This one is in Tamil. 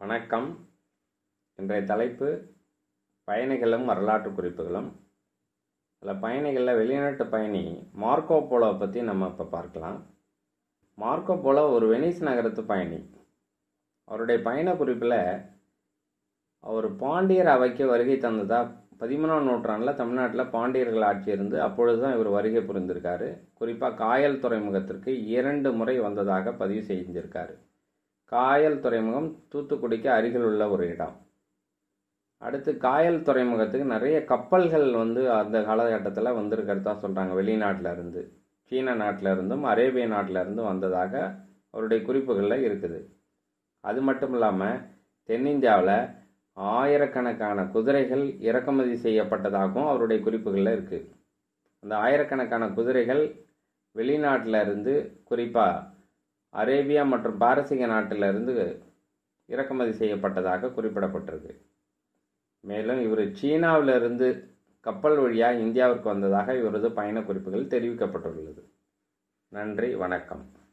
வணக்கம் இன்றைய தலைப்பு பயணிகளும் வரலாற்று குறிப்புகளும் அதில் பயணிகளில் வெளிநாட்டு பயணி மார்க்கோ போலோவை பற்றி நம்ம இப்போ பார்க்கலாம் மார்க்கோ போலோ ஒரு வெனிஸ் நகரத்து பயணி அவருடைய பயண குறிப்பில் அவர் பாண்டியர் அவைக்கு வருகை தந்ததா பதிமூணாம் நூற்றாண்டில் தமிழ்நாட்டில் பாண்டியர்கள் ஆட்சி இருந்து அப்பொழுது தான் இவர் வருகை புரிந்திருக்காரு குறிப்பாக காயல் துறைமுகத்திற்கு இரண்டு முறை வந்ததாக பதிவு செஞ்சிருக்காரு காயல் துறைமுகம் தூத்துக்குடிக்கு அருகில் உள்ள ஒரு இடம் அடுத்து காயல் துறைமுகத்துக்கு நிறைய கப்பல்கள் வந்து அந்த காலகட்டத்தில் வந்திருக்கிறதா சொல்கிறாங்க வெளிநாட்டில் இருந்து சீன நாட்டில் இருந்தும் அரேபிய நாட்டில் இருந்தும் வந்ததாக அவருடைய குறிப்புகளில் இருக்குது அது மட்டும் இல்லாமல் தென்னிந்தியாவில் ஆயிரக்கணக்கான குதிரைகள் இறக்குமதி செய்யப்பட்டதாகவும் அவருடைய குறிப்புகளில் இருக்குது அந்த ஆயிரக்கணக்கான குதிரைகள் வெளிநாட்டில் இருந்து குறிப்பாக அரேபியா மற்றும் பாரசீக நாட்டிலிருந்து இறக்குமதி செய்யப்பட்டதாக குறிப்பிடப்பட்டிருக்கு மேலும் இவர் சீனாவிலிருந்து கப்பல் வழியாக இந்தியாவிற்கு வந்ததாக இவரது பயண குறிப்புகள் தெரிவிக்கப்பட்டுள்ளது நன்றி வணக்கம்